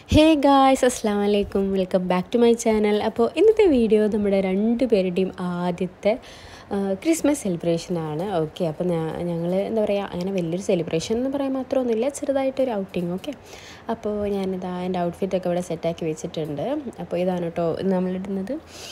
ഹേ guys അസ്സാം വലൈക്കും welcome back to my channel അപ്പോൾ ഇന്നത്തെ വീഡിയോ നമ്മുടെ രണ്ട് പേരുടെയും ആദ്യത്തെ ക്രിസ്മസ് സെലിബ്രേഷനാണ് ഓക്കെ അപ്പോൾ ഞങ്ങൾ എന്താ പറയുക അങ്ങനെ വലിയൊരു സെലിബ്രേഷൻ എന്ന് പറയാൻ മാത്രമൊന്നുമില്ല ചെറുതായിട്ടൊരു ഔട്ടിങ് ഓക്കെ അപ്പോൾ ഞാനിതാ എൻ്റെ ഔട്ട്ഫിറ്റൊക്കെ ഇവിടെ സെറ്റാക്കി വെച്ചിട്ടുണ്ട് അപ്പോൾ ഇതാണ് കേട്ടോ നമ്മളിടുന്നത്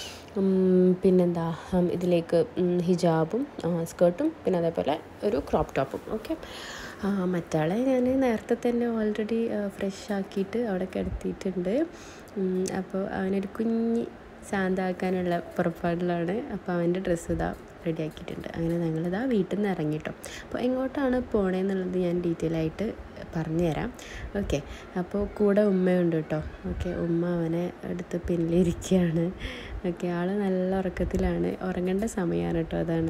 ഉം, പിന്നെന്താ ഉം, ഇതിലേക്ക് ഉം, ഹിജാബും ആ, സ്കേർട്ടും പിന്നെ അതേപോലെ ഒരു ക്രോപ്പ് ടോപ്പും ഓക്കെ മറ്റാളെ ഞാൻ നേരത്തെ തന്നെ ഓൾറെഡി ഫ്രഷ് ആക്കിയിട്ട് അവിടെ കിടത്തിയിട്ടുണ്ട് ഉം, അപ്പോൾ അവനൊരു കുഞ്ഞ് ശാന്താക്കാനുള്ള പുറപ്പാടിലാണ് അപ്പോൾ അവൻ്റെ ഡ്രസ്സ് ഇതാ റെഡി ആക്കിയിട്ടുണ്ട് അങ്ങനെ ഞങ്ങളിതാ വീട്ടിൽ നിന്ന് ഇറങ്ങിട്ടോ അപ്പോൾ എങ്ങോട്ടാണ് പോണേന്നുള്ളത് ഞാൻ ഡീറ്റെയിൽ ആയിട്ട് പറഞ്ഞുതരാം ഓക്കെ അപ്പോൾ കൂടെ ഉമ്മയുണ്ട് കേട്ടോ ഓക്കെ ഉമ്മ അവനെ എടുത്ത് പിന്നിലിരിക്കുകയാണ് ഓക്കെ ആൾ നല്ല ഉറക്കത്തിലാണ് ഉറങ്ങേണ്ട സമയമാണ് കേട്ടോ അതാണ്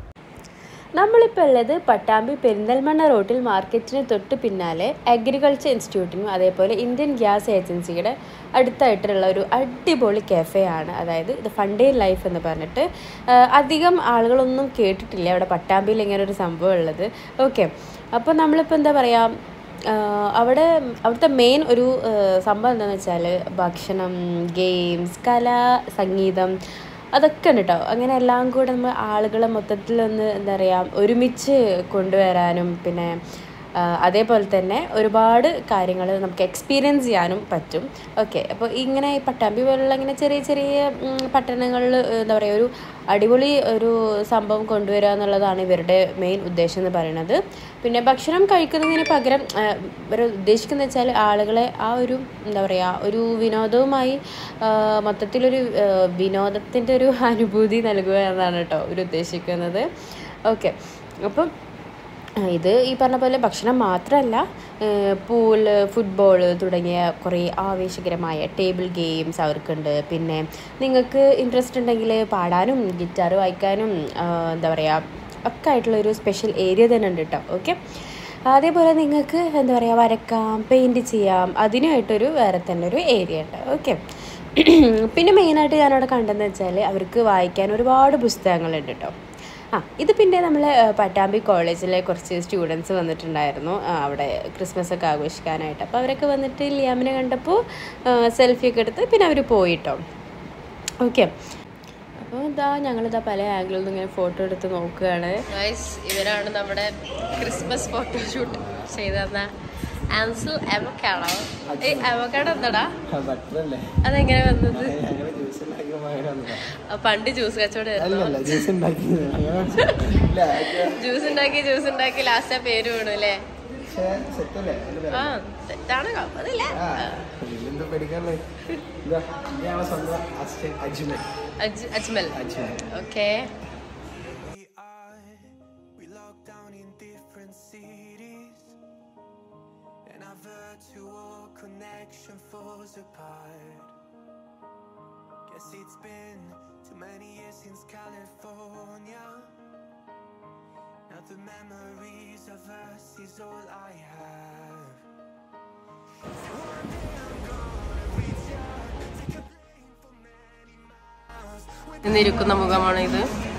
നമ്മളിപ്പോൾ ഉള്ളത് പട്ടാമ്പി പെരിന്തൽമണ്ണ റോട്ടിൽ മാർക്കറ്റിന് തൊട്ട് പിന്നാലെ അഗ്രികൾച്ചർ ഇൻസ്റ്റിറ്റ്യൂട്ടിനും അതേപോലെ ഇന്ത്യൻ ഗ്യാസ് ഏജൻസിയുടെ അടുത്തായിട്ടുള്ള ഒരു അടിപൊളി കഫേ ആണ് അതായത് ഇത് ഫണ്ടേ ലൈഫ് എന്ന് പറഞ്ഞിട്ട് ആ, അധികം ആളുകളൊന്നും കേട്ടിട്ടില്ല അവിടെ പട്ടാമ്പിയിൽ ഇങ്ങനെ ഒരു സംഭവം ഉള്ളത് ഓക്കെ അപ്പോൾ നമ്മളിപ്പോൾ എന്താ പറയുക ആഹ് അവിടെ അവിടുത്തെ മെയിൻ ഒരു ആഹ് സംഭവം എന്താണെന്ന് വെച്ചാൽ ഭക്ഷണം ഗെയിംസ് കല സംഗീതം അതൊക്കെ ഉണ്ട് കേട്ടോ അങ്ങനെ എല്ലാം കൂടെ നമ്മൾ ആളുകളെ മൊത്തത്തിലൊന്ന് എന്താ പറയുക ഒരുമിച്ച് കൊണ്ടുവരാനും പിന്നെ ആഹ് അതേപോലെ തന്നെ ഒരുപാട് കാര്യങ്ങൾ നമുക്ക് എക്സ്പീരിയൻസ് ചെയ്യാനും പറ്റും ഓക്കെ അപ്പോൾ ഇങ്ങനെ ഈ പട്ടാമ്പി പോലുള്ള ഇങ്ങനെ ചെറിയ ചെറിയ പട്ടണങ്ങളിൽ എന്താ പറയുക ഒരു അടിപൊളി ഒരു സംഭവം കൊണ്ടുവരിക എന്നുള്ളതാണ് ഇവരുടെ മെയിൻ ഉദ്ദേശം എന്ന് പറയുന്നത് പിന്നെ ഭക്ഷണം കഴിക്കുന്നതിന് പകരം ആഹ് ഇവർ ഉദ്ദേശിക്കുന്നത് വെച്ചാൽ ആളുകളെ ആ ഒരു എന്താ പറയുക ഒരു വിനോദവുമായി ആഹ് മൊത്തത്തിലൊരു ആഹ് വിനോദത്തിൻ്റെ ഒരു അനുഭൂതി നൽകുക എന്നാണ് കേട്ടോ ഇവർ ഉദ്ദേശിക്കുന്നത് ഓക്കെ അപ്പം ആ, ഇത് ഈ പറഞ്ഞ പോലെ ഭക്ഷണം മാത്രമല്ല പൂള് ഫുട്ബോൾ തുടങ്ങിയ കുറേ ആവേശകരമായ ടേബിൾ ഗെയിംസ് അവർക്കുണ്ട് പിന്നെ നിങ്ങൾക്ക് ഇൻട്രസ്റ്റ് ഉണ്ടെങ്കിൽ പാടാനും ഗിറ്റാർ വായിക്കാനും ആ, എന്താ പറയുക ഒക്കെ ആയിട്ടുള്ള ഒരു സ്പെഷ്യൽ ഏരിയ തന്നെ ഉണ്ട് കേട്ടോ ഓക്കെ അതേപോലെ നിങ്ങൾക്ക് എന്താ പറയുക വരക്കാം പെയിൻറ് ചെയ്യാം അതിനായിട്ടൊരു വേറെ തന്നെ ഒരു ഏരിയ ഉണ്ട് ഓക്കെ പിന്നെ മെയിനായിട്ട് ഞാനവിടെ കണ്ടതെന്ന് വെച്ചാൽ അവർക്ക് വായിക്കാൻ ഒരുപാട് പുസ്തകങ്ങളുണ്ട് കേട്ടോ ആ ഇത് പിന്നെ നമ്മൾ പട്ടാമ്പി കോളേജിലെ കുറച്ച് സ്റ്റുഡൻസ് വന്നിട്ടുണ്ടായിരുന്നു ആ, അവിടെ ക്രിസ്മസ് ഒക്കെ ആഘോഷിക്കാനായിട്ട് അപ്പോൾ അവരൊക്കെ വന്നിട്ട് ലിയാമിനെ കണ്ടപ്പോൾ സെൽഫി ഒക്കെ എടുത്ത് പിന്നെ അവർ പോയിട്ടോ ഓക്കെ അപ്പോൾ ഇതാ ഞങ്ങളിതാ പല ആംഗിളിൽ നിന്ന് ഇങ്ങനെ ഫോട്ടോ എടുത്ത് നോക്കുകയാണ് ഇവരാണ് നമ്മുടെ ക്രിസ്മസ് ഫോട്ടോഷൂട്ട് ചെയ്തു തന്ന ആൻസൽ എവക്കാണോ ഏ എവക്കാടോ എന്താടാ ബട്ടറല്ലേ അതെങ്ങനെ വന്നത് ഞങ്ങള് ജ്യൂസ് ഉണ്ടാക്കി വാങ്ങി വന്നതാ. ആ, പണ്ട് ജ്യൂസ് കച്ചവടം അല്ലല്ല ജ്യൂസ് ഉണ്ടാക്കിയത് ഞങ്ങള് ഇല്ല, അത് ജ്യൂസ് ഉണ്ടാക്കി ജ്യൂസ് ഉണ്ടാക്കി ലാസ്റ്റ് ആ പേര് വീണു അല്ലേ പക്ഷേ സെറ്റല്ലേ നല്ല പേരാ. ആ തെറ്റാണ് കുഴപ്പമില്ല ആ, ഇതിലെന്താ പേടിക്കാനുള്ളത്? ഇതാ, ഇത് ഞങ്ങളെ സ്വന്തം assistant അജ്മൽ. അജ് Ajmal Ajmal. Okay we are. We locked down in different cities, and our virtual connection falls apart. Guess it's been too many years since California. Now the memories of us is all I have. One day I'm gonna reach out, take a plane for many miles. എന്നിരിക്കുന്ന മുഖമാണ് ഇത്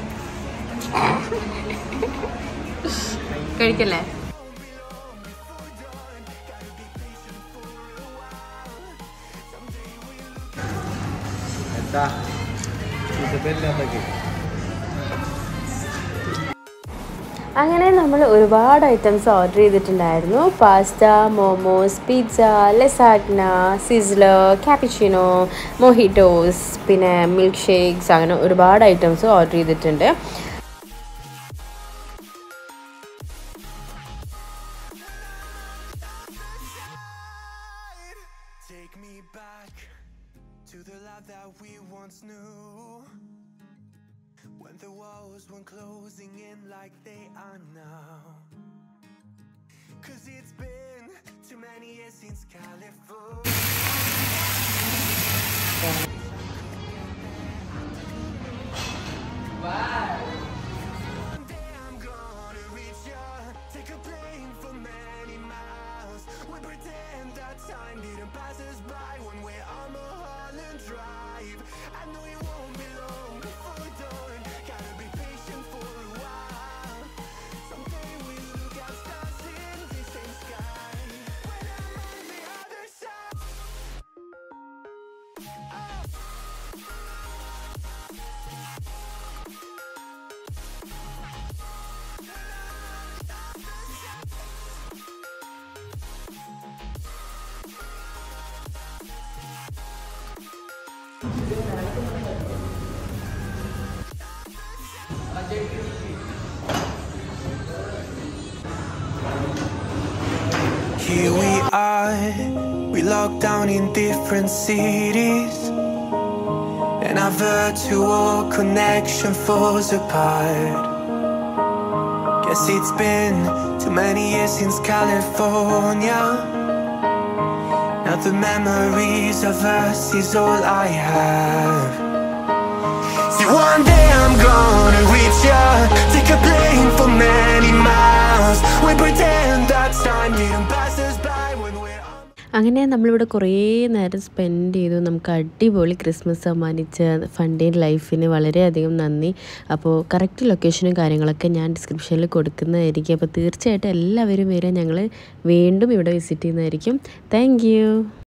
കഴിക്കല്ലേ എന്താ? ചീത്തപ്പേരില്ലാത്തൊക്കെ. അങ്ങനെ നമ്മൾ ഒരുപാട് items order ചെയ്തിട്ടുണ്ടായിരുന്നു pasta momos pizza lasagna sizzler cappuccino mojitos പിന്നെ മിൽക്ക് ഷേക്സ് അങ്ങനെ ഒരുപാട് ഐറ്റംസ് ഓർഡർ ചെയ്തിട്ടുണ്ട് Take me back to the life that we once knew. When the walls weren't closing in like they are now. Cause it's been too many years since California. One day I'm gonna reach ya. Take a plane for many miles. We pretend that time didn't pass us by when we're on Mulholland Drive. I know it won't be long before we're done. Gotta be patient for a while. Someday we'll look at stars in the same sky. When I'm on the other side. Here we are, we locked down in different cities, and our virtual connection falls apart. Guess it's been too many years since California. Now the memories of us is all I have. See, one day I'm gonna reach ya, take a plane for many miles. We pretend that time didn't pass us by when we're on. അങ്ങനെ നമ്മളിവിടെ കുറേ നേരം spend ചെയ്തു നമുക്ക് അടിപൊളി Christmas സമ്മാനിച്ച ഫണ്ടേൻ ലൈഫിന് വളരെയധികം നന്ദി അപ്പോൾ കറക്റ്റ് ലൊക്കേഷനും കാര്യങ്ങളൊക്കെ ഞാൻ ഡിസ്ക്രിപ്ഷനിൽ കൊടുക്കുന്നതായിരിക്കും അപ്പോൾ തീർച്ചയായിട്ടും എല്ലാവരും വരെ ഞങ്ങൾ വീണ്ടും ഇവിടെ വിസിറ്റ് ചെയ്യുന്നതായിരിക്കും താങ്ക്